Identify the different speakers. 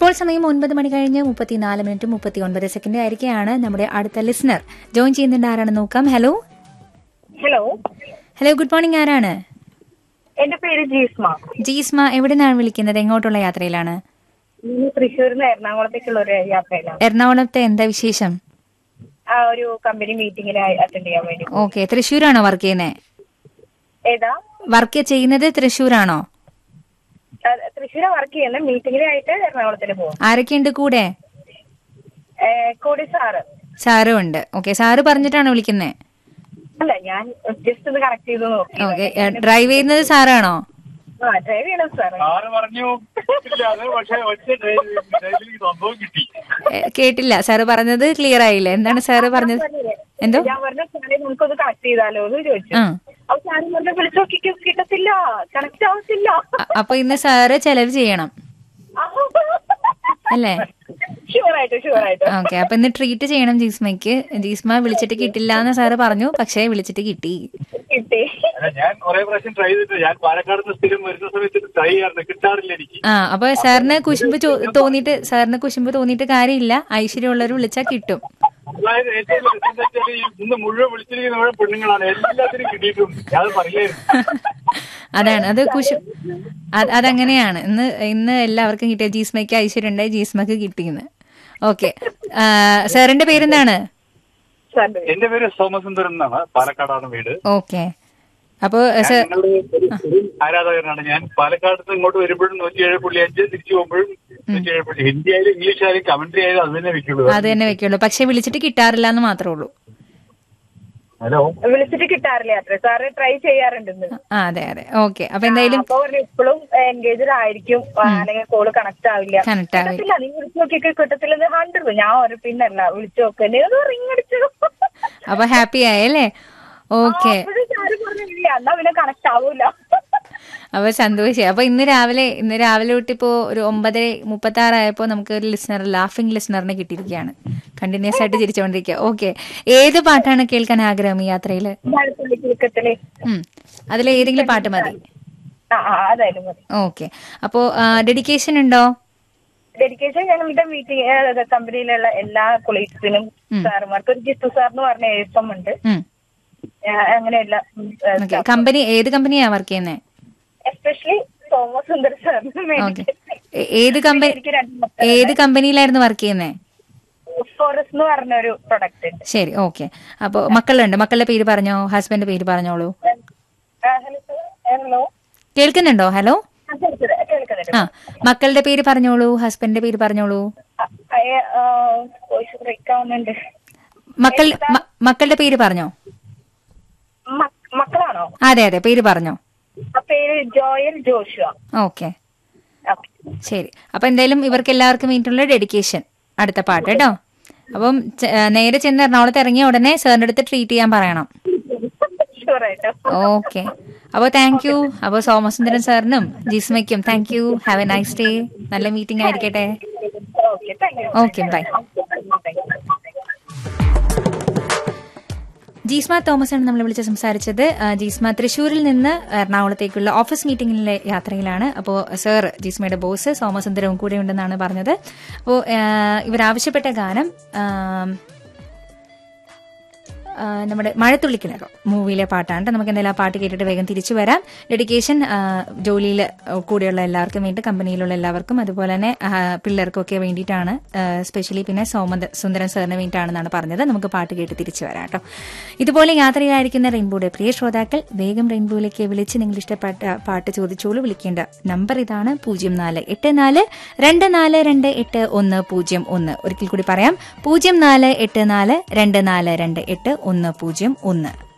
Speaker 1: ഇപ്പോൾ സമയം ഒൻപത് മണി കഴിഞ്ഞ് മുപ്പത്തിനാല് മിനിറ്റ് മുപ്പത്തി ഒൻപത് സെക്കൻഡ് ആയിരിക്കെയാണ് നമ്മുടെ അടുത്ത ലിസണർ ജോയിൻ ചെയ്യുന്നുണ്ട് ആരാണെന്ന് നോക്കാം hello
Speaker 2: hello
Speaker 1: hello good morning ആരാണ്
Speaker 2: എന്റെ പേര് ജീസ്മ
Speaker 1: ജീസ്മ എവിടെ നിന്നാണ് വിളിക്കുന്നത് എങ്ങോട്ടുള്ള യാത്രയിലാണ്
Speaker 2: ഞാൻ തൃശ്ശൂരിൽ നിന്ന് എറണാകുളത്തേക്കുള്ള ഒരു യാത്രയിലാണ്
Speaker 1: എറണാകുളത്തെ എന്താ വിശേഷം
Speaker 2: ആ ഒരു കമ്പനി മീറ്റിംഗിന് അറ്റൻഡ് ചെയ്യാൻ വേണ്ടി
Speaker 1: ഓക്കെ തൃശ്ശൂരാണോ വർക്ക് ചെയ്യുന്നത്
Speaker 2: ഏതാ
Speaker 1: വർക്ക് ചെയ്യുന്നത് തൃശ്ശൂരാണോ
Speaker 2: തൃശ്ശൂരെ വർക്ക് ചെയ്യുന്ന മീറ്റിംഗിനായിട്ട് എറണാകുളത്തിന് പോകും
Speaker 1: ആരൊക്കെയുണ്ട് കൂടെ
Speaker 2: ഏ, കൂടി സാറ്
Speaker 1: സാറും ഉണ്ട് ഓക്കെ സാറ് പറഞ്ഞിട്ടാണോ വിളിക്കുന്നത്
Speaker 2: അല്ല ഞാൻ ജസ്റ്റ് ഒന്ന് കണക്ട് ചെയ്ത് നോക്കി
Speaker 1: ഓക്കെ ഡ്രൈവ് ചെയ്യുന്നത് സാറാണോ
Speaker 2: ആ ഡ്രൈവ് ചെയ്യണം സാറ്
Speaker 3: സാറ് പറഞ്ഞു ഇല്ല, അത് പക്ഷേ ഒറ്റ ഡ്രൈവ്- ഡ്രൈവിൽ സംഭവം കിട്ടി
Speaker 1: ഏ, കേട്ടില്ല സാറ് പറഞ്ഞത് ക്ലിയർ ആയില്ല എന്താണ് സാറ് പറഞ്ഞത് എന്തോ
Speaker 2: ഞാൻ പറഞ്ഞ സാറേ നമുക്കൊന്ന് കണക്ട് ചെയ്താലോ എന്ന് ചോദിച്ചു
Speaker 1: ആ
Speaker 2: അപ്പൊ സാറ് പറഞ്ഞ വിളിച്ചു നോക്കി കിട്ടത്തില്ല കണക്ട് ആവത്തില്ല
Speaker 1: അ- അപ്പൊ ഇന്ന് സാറ് ചെലവ് ചെയ്യണം അല്ലേ
Speaker 2: ഷുവറായിട്ട് ഷുവറായിട്ട്
Speaker 1: ഓക്കെ അപ്പൊ ഇന്ന് ട്രീറ്റ് ചെയ്യണം ജീസ്മയ്ക്ക് ജീസ്മ വിളിച്ചിട്ട് കിട്ടില്ല എന്ന് സാറ് പറഞ്ഞു പക്ഷേ വിളിച്ചിട്ട് കിട്ടി
Speaker 2: കിട്ടി
Speaker 3: അല്ല, ഞാൻ കുറെ പ്രാവശ്യം ട്രൈ ചെയ്തിട്ട് ഞാൻ പാലക്കാട് നിന്ന് സ്ഥിരം വരുന്ന സമയത്ത് ട്രൈ ചെയ്യാറുണ്ട് കിട്ടാറില്ല എനിക്ക്
Speaker 1: ആ അപ്പൊ സാറിന് കുശുമ്പ് ചോ- തോന്നിയിട്ട് സാറിന് കുശുമ്പ് തോന്നിയിട്ട് കാര്യമില്ല ഐശ്വര്യമുള്ളവർ വിളിച്ചാൽ കിട്ടും
Speaker 3: അതായത് ഏറ്റവും രസം എന്താ വെച്ചാല് ഈ ഇന്ന് മുഴുവൻ വിളിച്ചിരിക്കുന്ന മുഴുവൻ പെണ്ണുങ്ങളാണ് എല്ലാത്തിനും കിട്ടിയിട്ടുണ്ട് ഞാൻ പറയായിരുന്നു
Speaker 1: അതാണ് അത് കുശു അത് അതങ്ങനെയാണ് ഇന്ന് ഇന്ന് എല്ലാവർക്കും കിട്ടിയ ജീസ്മയ്ക്ക് ഐശ്വര്യം ഉണ്ടായി ജീസ്മക്ക് കിട്ടിയെന്ന് ഓക്കെ സാറിന്റെ പേരെന്താണ്
Speaker 2: സാറിന്റെ
Speaker 3: എന്റെ പേര് സോമസുന്ദരൻ എന്നാണ് പാലക്കാടാണ് വീട്
Speaker 1: ഓക്കെ അപ്പോ
Speaker 3: ഞാൻ
Speaker 1: സർ
Speaker 3: നിങ്ങളുടെ ഒരു ഒരു ആരാധകനാണ് ഞാൻ പാലക്കാട് നിന്ന് ഇങ്ങോട്ട് വരുമ്പോഴും നൂറ്റിയേഴ് പുള്ളി അഞ്ച് തിരിച്ചു പോകുമ്പോഴും നൂറ്റിയേഴ് പുള്ളി ഹിന്ദി ആയാലും ഇംഗ്ലീഷ് ആയാലും കമന്ററി ആയാലും അത് തന്നെ വെക്കുള്ളൂ
Speaker 1: അത് തന്നെ വെക്കുള്ളൂ പക്ഷെ വിളിച്ചിട്ട് കിട്ടാറില്ല എന്ന് മാത്രമേ ഉള്ളൂ
Speaker 3: ഹലോ
Speaker 2: വിളിച്ചിട്ട് കിട്ടാറില്ല അത്ര സാറ് ട്രൈ ചെയ്യാറുണ്ടെന്ന്
Speaker 1: ആ അതെ അതെ ഓക്കെ അപ്പൊ എന്തായാലും
Speaker 2: അപ്പൊ എപ്പോഴും എൻഗേജഡ് ആയിരിക്കും ആ, അല്ലെങ്കിൽ കോള് കണക്ട് ആവില്ല
Speaker 1: Connect ആവില്ല.
Speaker 2: കിട്ടത്തില്ല നീ വിളിച്ചു നോക്കിയൊക്കെ കിട്ടത്തില്ലെന്ന് ഹൺഡ്രഡ് ഞാൻ ഒരു പിന്നല്ല വിളിച്ചു നോക്കുന്നത് റിങ് അടിച്ചു
Speaker 1: അപ്പൊ ഹാപ്പി ആയല്ലേ ഓക്കെ
Speaker 2: അപ്പോഴും സാറ് പറഞ്ഞു "ഇല്ല, എന്നാ പിന്നെ കണക്ട് ആവൂല
Speaker 1: അപ്പൊ സന്തോഷായി അപ്പൊ ഇന്ന് രാവിലെ ഇന്ന് രാവിലെ തൊട്ട് ഇപ്പോ ഒരു ഒമ്പതര മുപ്പത്തി ആറായപ്പോ നമുക്ക് ഒരു ലിസണർ ലാഫിംഗ് ലിസണറിനെ കിട്ടിയിരിക്കുകയാണ് കണ്ടിന്യൂസ് ആയിട്ട് ചിരിച്ചുകൊണ്ടിരിക്കുക ഓക്കെ ഏത് പാട്ടാണ് കേൾക്കാൻ ആഗ്രഹം ഈ യാത്രയില്
Speaker 2: മഴത്തുള്ളി കിലുക്കത്തില്
Speaker 1: ഉം അതിൽ ഏതെങ്കിലും പാട്ട് മതി
Speaker 2: ആ ആ അതായാലും മതി
Speaker 1: ഓക്കെ അപ്പോ ഡെഡിക്കേഷൻ ഉണ്ടോ
Speaker 2: ഡെഡിക്കേഷൻ ഞങ്ങളുടെ മീറ്റിംഗ് കമ്പനിയിലുള്ള എല്ലാ കൊളീഗ്സിനും സാറുമാർക്ക് ഒരു ജിത്തു സാർ എന്ന് പറഞ്ഞ എഴുപ്പം ഉണ്ട് അങ്ങനെ എല്ലാ
Speaker 1: ഓക്കെ കമ്പനി ഏത് കമ്പനിയാ വർക്ക് ചെയ്യുന്നത്
Speaker 2: എസ്പെഷ്യലി തോമസ് സുന്ദർ സാറിന്
Speaker 1: ഓക്കെ ഏത് കമ്പനി
Speaker 2: എനിക്ക് രണ്ട്
Speaker 1: ഏത് കമ്പനിയിലായിരുന്നു വർക്ക് ചെയ്യുന്നത്
Speaker 2: ഫോറസ്റ്റ് എന്ന് പറഞ്ഞ ഒരു പ്രൊഡക്റ്റ് ഉണ്ട്
Speaker 1: ശരി ഓക്കെ അപ്പോ മക്കളുണ്ട് മക്കളുടെ പേര് പറഞ്ഞോ ഹസ്ബൻഡ് പേര് പറഞ്ഞോളൂ
Speaker 2: ഹലോ ഹലോ
Speaker 1: കേൾക്കുന്നുണ്ടോ ഹലോ
Speaker 2: കേൾക്കുന്നുണ്ട്
Speaker 1: ആ മക്കളുടെ പേര് പറഞ്ഞോളൂ ഹസ്ബൻഡിന്റെ പേര് പറഞ്ഞോളൂ
Speaker 2: വോയിസ് ബ്രേക്ക് ആവുന്നുണ്ട്
Speaker 1: മക്കൾ മ- മക്കളുടെ പേര് പറഞ്ഞോ
Speaker 2: മ- മക്കളാണോ
Speaker 1: അതെ അതെ പേര് പറഞ്ഞോ
Speaker 2: ആ പേര് ജോയൽ ജോഷുവ
Speaker 1: ഓക്കെ ശരി അപ്പൊ എന്തായാലും ഇവർക്ക് എല്ലാവർക്കും വേണ്ടിയിട്ടുള്ള ഡെഡിക്കേഷൻ അടുത്ത പാട്ട് കേട്ടോ അപ്പം ചെ- ആ, നേരെ ചെന്ന് എറണാകുളത്ത് ഇറങ്ങിയ ഉടനെ സാറിന്റെ അടുത്ത് ട്രീറ്റ് ചെയ്യാൻ പറയണം
Speaker 2: ഷുവറായിട്ട്
Speaker 1: ഓക്കെ അപ്പോൾ താങ്ക് യു അപ്പോൾ സോമസുന്ദരൻ സാറിനും ജിസ്മയ്ക്കും thank you have a nice day നല്ല മീറ്റിംഗ് ആയിരിക്കട്ടെ
Speaker 2: okay thank you
Speaker 1: okay bye Jisma Thomas ആണ് നമ്മൾ വിളിച്ച് സംസാരിച്ചത് ആ, ജീസ്മ തൃശ്ശൂരിൽ നിന്ന് എറണാകുളത്തേക്കുള്ള ഓഫീസ് മീറ്റിംഗിലെ യാത്രയിലാണ് അപ്പോൾ സർ ജീസ്മയുടെ ബോസ് സോമസുന്ദരവും കൂടെ ഉണ്ടെന്നാണ് പറഞ്ഞത് അപ്പോൾ ഇവരാവശ്യപ്പെട്ട ഗാനം ആ, ആ, നമ്മുടെ മഴത്തുള്ളിക്കിണറോ മൂവിയിലെ പാട്ടാണ് ട്ടോ. നമുക്ക് എന്തായാലും ആ പാട്ട് കേട്ടിട്ട് വേഗം തിരിച്ചു വരാം ഡെഡിക്കേഷൻ ജോലിയിൽ കൂടെയുള്ള എല്ലാവർക്കും വേണ്ടി കമ്പനിയിലുള്ള എല്ലാവർക്കും അതുപോലെ തന്നെ ആ, പിള്ളേർക്കും ഒക്കെ വേണ്ടിയിട്ടാണ് സ്പെഷ്യലി പിന്നെ സോമന്ത സുന്ദരൻ സാറിന് വേണ്ടിയിട്ടാണെന്നാണ് പറഞ്ഞത് നമുക്ക് പാട്ട് കേട്ട് തിരിച്ചു വരാം കേട്ടോ ഇതുപോലെ യാത്രയിലായിരിക്കുന്ന റെയിൻബോയുടെ പ്രിയ ശ്രോതാക്കൾ വേഗം റെയിൻബോയിലേക്ക് വിളിച്ച് നിങ്ങൾ ഇഷ്ടപ്പെട്ട പാട്ട് ചോദിച്ചോളൂ വിളിക്കേണ്ട നമ്പർ ഇതാണ് പൂജ്യം നാല് എട്ട് നാല് രണ്ട് നാല് രണ്ട് എട്ട് ഒന്ന് പൂജ്യം ഒന്ന് ഒരിക്കൽ കൂടി പറയാം പൂജ്യം നാല് എട്ട് നാല് രണ്ട് നാല് രണ്ട് എട്ട് ഒന്ന് പൂജ്യം ഒന്ന്